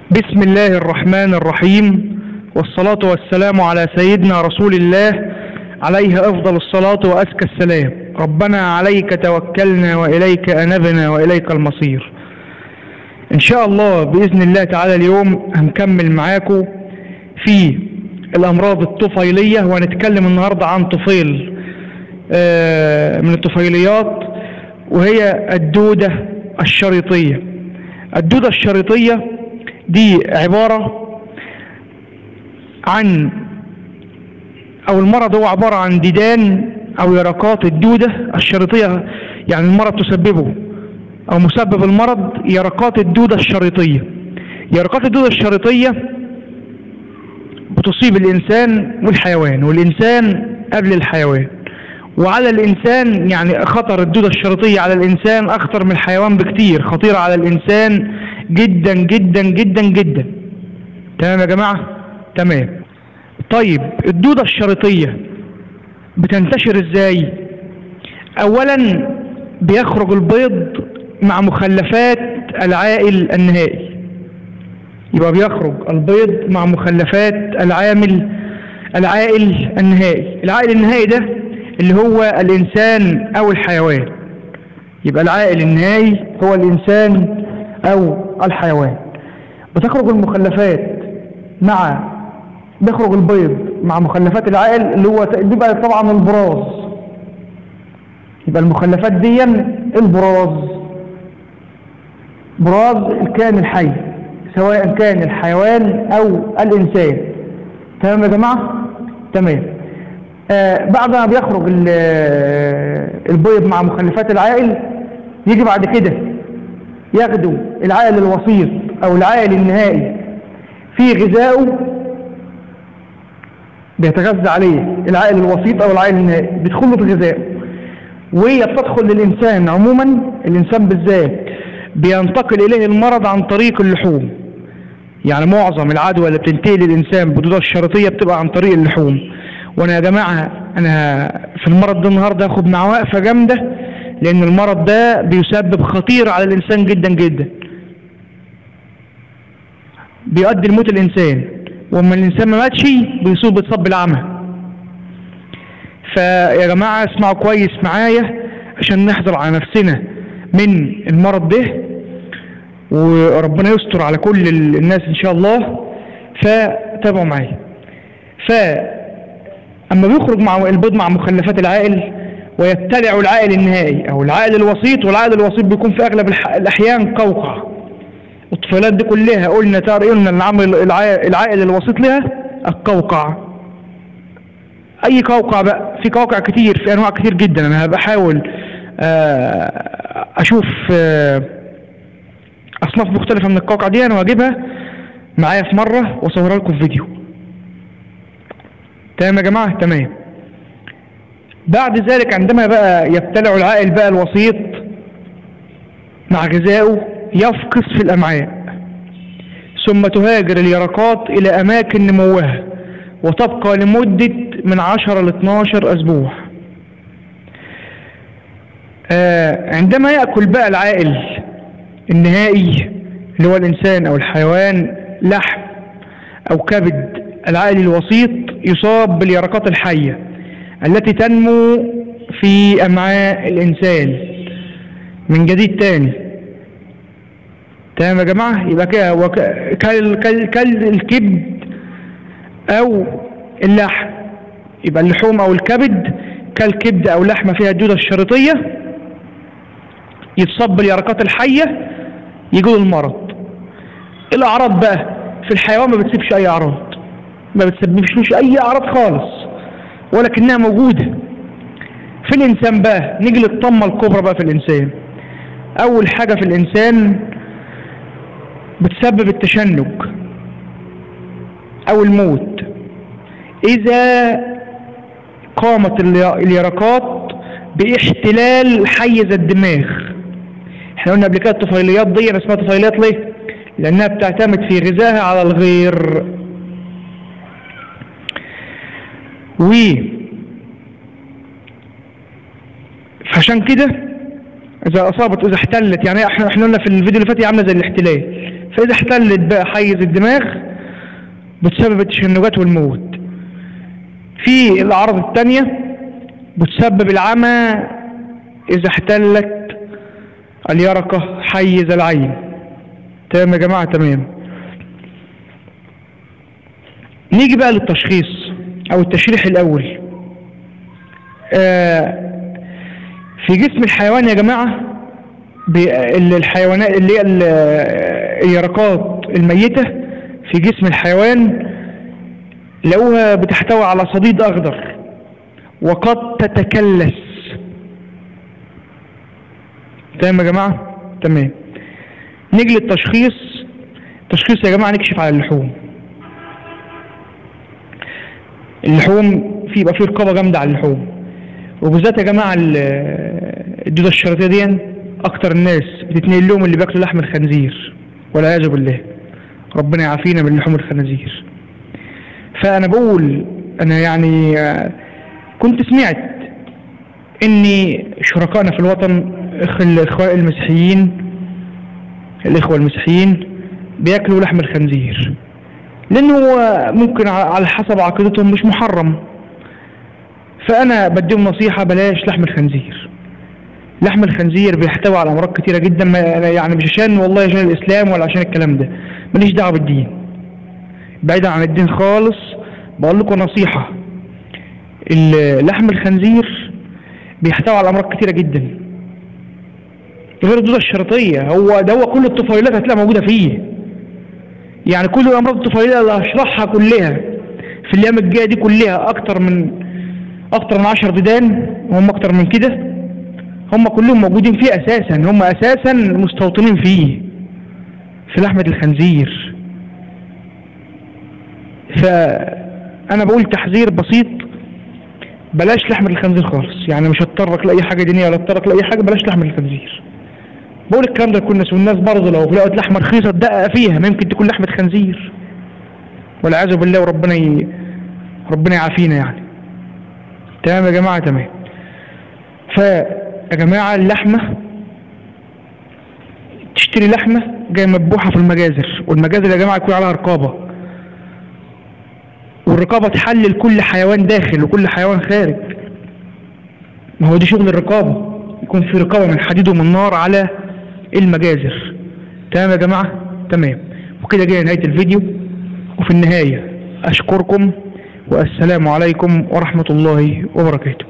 بسم الله الرحمن الرحيم والصلاة والسلام على سيدنا رسول الله عليه أفضل الصلاة وأزكى السلام ربنا عليك توكلنا وإليك أنبنا وإليك المصير إن شاء الله بإذن الله تعالى اليوم هنكمل معاكم في الأمراض الطفيلية وهنتكلم النهاردة عن طفيل آه، من الطفيليات وهي الدودة الشريطية الدودة الشريطية دي عبارة عن او المرض هو عبارة عن ديدان او يرقات الدودة الشريطية يعني المرض تسببه او مسبب المرض يرقات الدودة الشريطية يرقات الدودة الشريطية بتصيب الانسان والحيوان والانسان قبل الحيوان وعلى الانسان يعني خطر الدودة الشريطية على الانسان اخطر من الحيوان بكتير خطيرة على الانسان جدا جدا جدا جدا تمام يا جماعة تمام طيب الدودة الشريطية بتنتشر ازاي اولا بيخرج البيض مع مخلفات العائل النهائي يبقى بيخرج البيض مع مخلفات العامل العائل النهائي العائل النهائي ده اللي هو الانسان او الحيوان يبقى العائل النهائي هو الانسان او الحيوان بتخرج المخلفات مع بيخرج البيض مع مخلفات العائل اللي هو بيبقى طبعا البراز يبقى المخلفات دي البراز براز الكائن الحي سواء كان الحيوان او الانسان تمام يا جماعه تمام آه بعد ما بيخرج البيض مع مخلفات العائل يجي بعد كده ياخدوا العائل الوسيط او العائل النهائي في غذائه بيتغذى عليه العائل الوسيط او العائل النهائي بيدخل له في غذائه وهي بتدخل للانسان عموما الانسان بالذات بينتقل اليه المرض عن طريق اللحوم يعني معظم العدوى اللي بتنتهي للانسان بدودة الشريطية بتبقى عن طريق اللحوم وانا يا جماعة انا في المرض ده النهاردة اخد معاه وقفة جامدة لان المرض ده بيسبب خطير على الانسان جدا جدا بيؤدي لموت الانسان واما الانسان ما ماتش بيصيب بتصب العمى فيا جماعة اسمعوا كويس معايا عشان نحذر على نفسنا من المرض ده وربنا يستر على كل الناس ان شاء الله فتابعوا معايا ف اما بيخرج مع البيض مع مخلفات العائل ويبتلع العائل النهائي او العائل الوسيط والعائل الوسيط بيكون في اغلب الاحيان قوقع الطفيلات دي كلها قلنا قلنا العامل العائل الوسيط لها القوقع اي قوقع بقى في قوقع كتير في انواع كتير جدا انا بحاول اشوف اصناف مختلفة من القوقع دي انا واجيبها معايا في مرة واصورها لكم في فيديو تمام يا جماعة تمام بعد ذلك عندما بقى يبتلع العائل بقى الوسيط مع غذائه يفقس في الأمعاء ثم تهاجر اليرقات إلى أماكن نموها وتبقى لمدة من 10 ل 12 أسبوع آه عندما يأكل بقى العائل النهائي اللي هو الإنسان أو الحيوان لحم أو كبد العائل الوسيط يصاب باليرقات الحية التي تنمو في أمعاء الإنسان من جديد تاني تمام يا جماعة يبقى كده كل كل كل الكبد أو اللحم يبقى اللحوم أو الكبد كالكبد أو لحمة فيها الدودة الشريطية يتصاب باليرقات الحية يجوا المرض الأعراض بقى في الحيوان ما بتسيبش أي أعراض ما بتسببش أي أعراض خالص ولكنها موجودة في الإنسان بقى نيجي للطمة الكبرى بقى في الإنسان أول حاجة في الإنسان بتسبب التشنج أو الموت إذا قامت اليرقات باحتلال حيز الدماغ احنا قلنا قبل كده الطفيليات دي اسمها طفيليات ليه؟ لأنها بتعتمد في غذائها على الغير و فعشان كده اذا اصابت اذا احتلت يعني احنا احنا قلنا في الفيديو اللي فات هي عامله زي الاحتلال فإذا احتلت بقى حيز الدماغ بتسبب التشنجات والموت في الأعراض التانية بتسبب العمى إذا احتلت اليرقة حيز العين تمام يا جماعة تمام نيجي بقى للتشخيص أو التشريح الأول آه في جسم الحيوان يا جماعة الحيوانات اللي هي اليرقات الميتة في جسم الحيوان لقوها بتحتوي على صديد أخضر وقد تتكلس تمام يا جماعة تمام نيجي للتشخيص التشخيص يا جماعة نكشف على اللحوم اللحوم في يبقى في رقابة جامدة على اللحوم وبالذات يا جماعة الدودة الشريطية دي أكتر الناس بتتنقل لهم اللي بياكلوا لحم الخنزير والعياذ بالله ربنا يعافينا من لحوم الخنازير فأنا بقول أنا يعني كنت سمعت إن شركائنا في الوطن الإخوة المسيحيين الإخوة المسيحيين بياكلوا لحم الخنزير لأنه ممكن على حسب عقيدتهم مش محرم فأنا بديهم نصيحة بلاش لحم الخنزير لحم الخنزير بيحتوي على أمراض كتيرة جدا يعني مش عشان والله عشان الإسلام ولا عشان الكلام ده ماليش دعوة بالدين بعيدا عن الدين خالص بقول لكم نصيحة لحم الخنزير بيحتوي على أمراض كتيرة جدا غير الدودة الشرطية هو ده هو كل الطفيلات هتلاقيها موجودة فيه يعني كل الأمراض الطفيلية اللي هشرحها كلها في الأيام الجاية دي كلها أكتر من أكتر من 10 ديدان وهم أكتر من كده هم كلهم موجودين فيه أساسا هم أساسا مستوطنين فيه في لحمة الخنزير فأنا بقول تحذير بسيط بلاش لحمة الخنزير خالص يعني مش هتطرق لأي حاجة دينية ولا هتطرق لأي حاجة بلاش لحمة الخنزير بقول الكلام ده لكل الناس والناس برضه لو لقت لحمة رخيصة تدقق فيها ما يمكن تكون لحمة خنزير والعياذ بالله وربنا ي... ربنا يعافينا يعني تمام يا جماعة تمام فيا جماعة اللحمة تشتري لحمة جاية مذبوحة في المجازر والمجازر يا جماعة يكون عليها رقابة والرقابة تحلل كل حيوان داخل وكل حيوان خارج ما هو دي شغل الرقابة يكون في رقابة من حديد ومن نار على المجازر تمام يا جماعة تمام وكده جاي نهاية الفيديو وفي النهاية أشكركم والسلام عليكم ورحمة الله وبركاته